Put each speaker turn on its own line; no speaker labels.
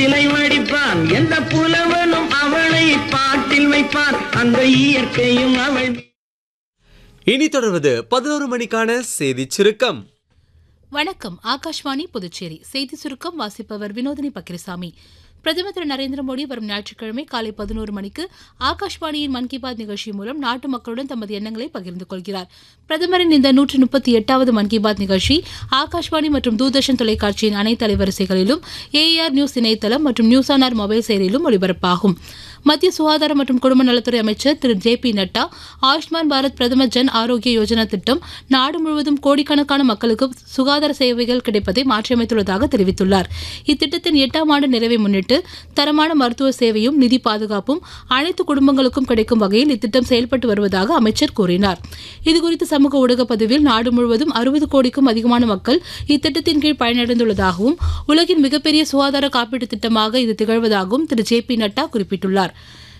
சிலை வடிப்பான் எந்த புலவனும் அவளை பாட்டில் வைப்பான் அந்த இயற்கையும் அவள்
இனி தொடர்வது பதினோரு மணிக்கான செய்தி சுருக்கம்
வணக்கம் ஆகாஷ்வாணி புதுச்சேரி செய்தி சுருக்கம் வாசிப்பவர் வினோதினி பக்கிரசாமி பிரதமர் திரு நரேந்திர மோடி வரும் ஞாயிற்றுக்கிழமை காலை பதினோரு மணிக்கு ஆகாஷ்வாணியின் மன் கி பாத் நிகழ்ச்சி மூலம் நாட்டு மக்களுடன் தமது எண்ணங்களை பகிர்ந்து கொள்கிறார் பிரதமரின் இந்த நூற்று முப்பத்தி எட்டாவது மன் கி பாத் நிகழ்ச்சி ஆகாஷ்வாணி மற்றும் தூர்தர்ஷன் தொலைக்காட்சியின் அனைத்து அலைவரிசைகளிலும் ஏஆர் நியூஸ் இணையதளம் மற்றும் நியூஸ் ஆன் ஆர் மொபைல் செயலிலும் ஒலிபரப்பாகும் மத்திய சுகாதாரம் மற்றும் குடும்ப நலத்துறை அமைச்சர் திரு ஜே பி நட்டா ஆயுஷ்மான் பாரத் பிரதமர் ஜன் ஆரோக்கிய யோஜனா திட்டம் நாடு முழுவதும் கோடிக்கணக்கான மக்களுக்கு சுகாதார சேவைகள் கிடைப்பதை மாற்றியமைத்துள்ளதாக தெரிவித்துள்ளார் இத்திட்டத்தின் எட்டாம் ஆண்டு நிறைவை முன்னிட்டு தரமான மருத்துவ சேவையும் நிதி பாதுகாப்பும் அனைத்து குடும்பங்களுக்கும் கிடைக்கும் வகையில் இத்திட்டம் செயல்பட்டு வருவதாக அமைச்சர் கூறினார் இதுகுறித்து சமூக ஊடக பதிவில் நாடு முழுவதும் அறுபது கோடிக்கும் அதிகமான மக்கள் இத்திட்டத்தின் கீழ் பயனடைந்துள்ளதாகவும் உலகின் மிகப்பெரிய சுகாதார காப்பீட்டு திட்டமாக இது திகழ்வதாகவும் திரு ஜே பி நட்டா குறிப்பிட்டுள்ளார்